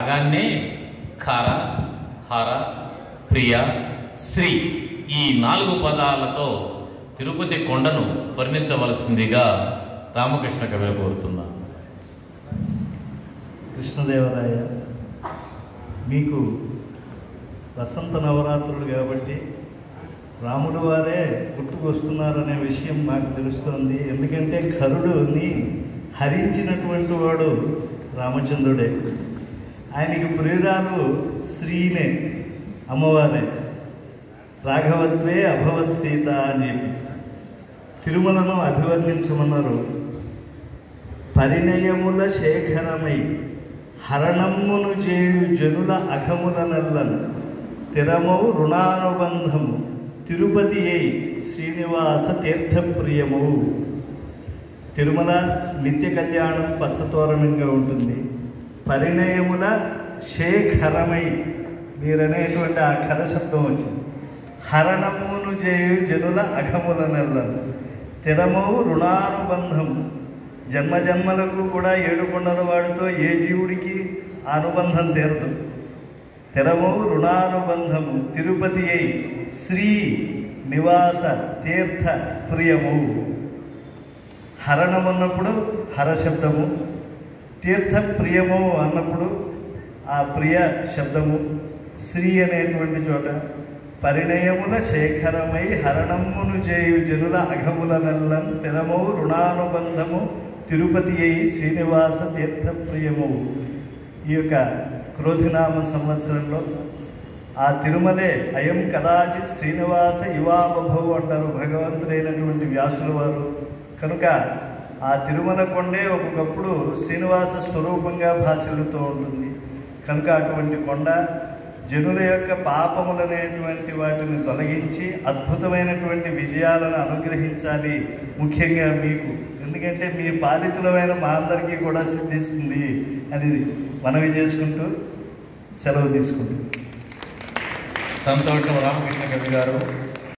రాగాన్నే ఖార హర ప్రియ శ్రీ ఈ నాలుగు పదాలతో తిరుపతి కొండను వర్ణించవలసిందిగా రామకృష్ణ కవిని కోరుతున్నా కృష్ణదేవరాయ మీకు వసంత నవరాత్రులు కాబట్టి రాముడు వారే గుర్తుకొస్తున్నారనే విషయం మాకు తెలుస్తోంది ఎందుకంటే కరుడుని హరించినటువంటి వాడు రామచంద్రుడే ఆయనకి ప్రియురాలు శ్రీనే అమ్మవారే రాఘవత్వే అభవత్ సీత అని చెప్పి తిరుమలను అభివర్ణించమన్నారు పరిణయముల శేఖరమై హరణమ్మును చేయు జనుల అఘముల నల్లను తిరమౌ రుణానుబంధము తిరుపతి అయి శ్రీనివాస తీర్థప్రియము తిరుమల నిత్య కళ్యాణం పచ్చతోరణంగా ఉంటుంది పరిణయముల శేఖరమై మీరనేటువంటి ఆ ఖర శబ్దం వచ్చింది హరణమును చేయు జనుల అఘముల నెల్లను తిరమవు రుణానుబంధము జన్మ జన్మలకు కూడా ఏడుకొండల వాడితో ఏ జీవుడికి ఆ అనుబంధం తీరదు తెరమవు రుణానుబంధము తిరుపతి అయి శ్రీ నివాస తీర్థ ప్రియము హరణం అన్నప్పుడు హర శబ్దము తీర్థ ప్రియము అన్నప్పుడు ఆ ప్రియ శబ్దము శ్రీ అనేటువంటి చోట పరిణయముల శేఖరమై హరణమును చేయు జనుల అఘముల నల్లం తెరమో రుణానుబంధము తిరుపతి అయి శ్రీనివాస తీర్థ ప్రియము ఈ యొక్క క్రోధినామ సంవత్సరంలో ఆ తిరుమలే అయం కదాచిత్ శ్రీనివాస యువాబభవు అంటారు భగవంతుడైనటువంటి వ్యాసుల వారు కనుక ఆ తిరుమల కొండే ఒక్కొక్కప్పుడు శ్రీనివాస స్వరూపంగా భాసిల్లుతూ ఉంటుంది కనుక అటువంటి కొండ జనుల యొక్క పాపములనేటువంటి వాటిని తొలగించి అద్భుతమైనటువంటి విజయాలను అనుగ్రహించాలి ముఖ్యంగా మీకు ఎందుకంటే మీ పాలితులమైన మా అందరికీ కూడా సిద్ధిస్తుంది అని మనవి చేసుకుంటూ సెలవు తీసుకుంటూ సంతోషం రామకృష్ణ కవి గారు